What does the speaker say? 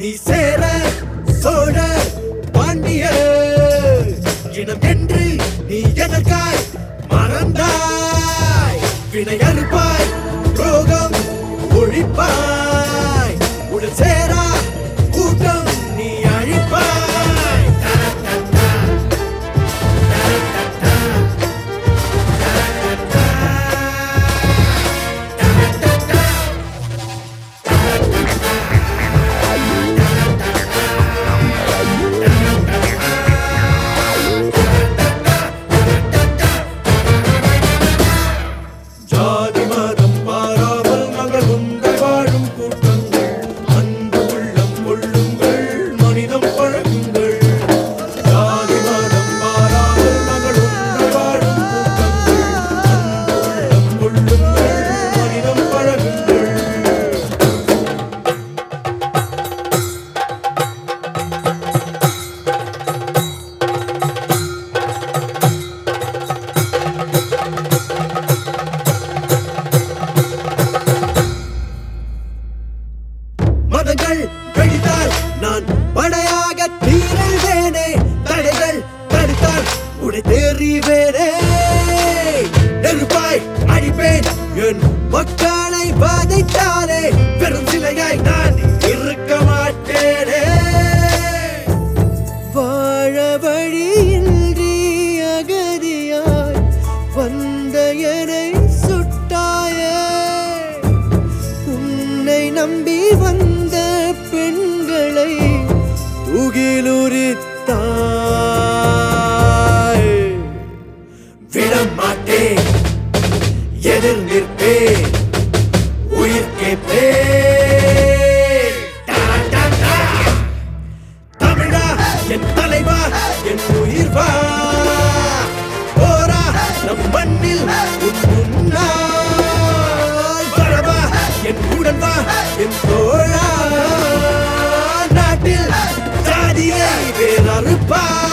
நீ சேர சோழ பாண்டிய இனம் என்று நீ எதற்காய் மறந்தாய் வினை அறுப்பாய் ரோகம் ஒழிப்பாய் உடல் சேரா கூட்டம் நீ அழிப்பாய் தரத்தத்தா, தரத்தத்தா, தரத்தத்தா, ஜாதி மதம் பாராமல் நாங்கள் உங்கள் வாழும் கூட்டங்கள் அன்பு உள்ளம் கொள்ளுங்கள் மனிதம் பழகுங்கள் ஜாதி மதம் பாராமல் நாங்கள் உங்கள் வாழும் கூட்டங்கள் அன்பு உள்ளம் கொள்ளுங்கள் மனிதம் பழகுங்கள் மதங்கள் கழித்தால் நான் படையாக தீரல்வேனே தடைகள் தடுத்தால் உடை தேறிவேனே நெருப்பாய் அடிப்பேன் என் மக்களை பாதைத்தானே பெரும் சிலையாய் நான் இருக்க மாட்டேனே வாழ வழியின்றி அகதியாய் வந்த என்னை சுட்டாயே உன்னை நம்பி வந்த பெண்களை துகிலுரித்தாய் விட மாட்டேன் எதிர் நிற்பேன் உயிர் கேட்பேன் டா, டா, டா. தமிழா என் தலைவா என் உயிர் வா போரா நம் மண்ணில் உன் முன்னால் வரவா என் உடன் வா என் தோழா நாட்டில் ஜாதியை வேறறுப்பா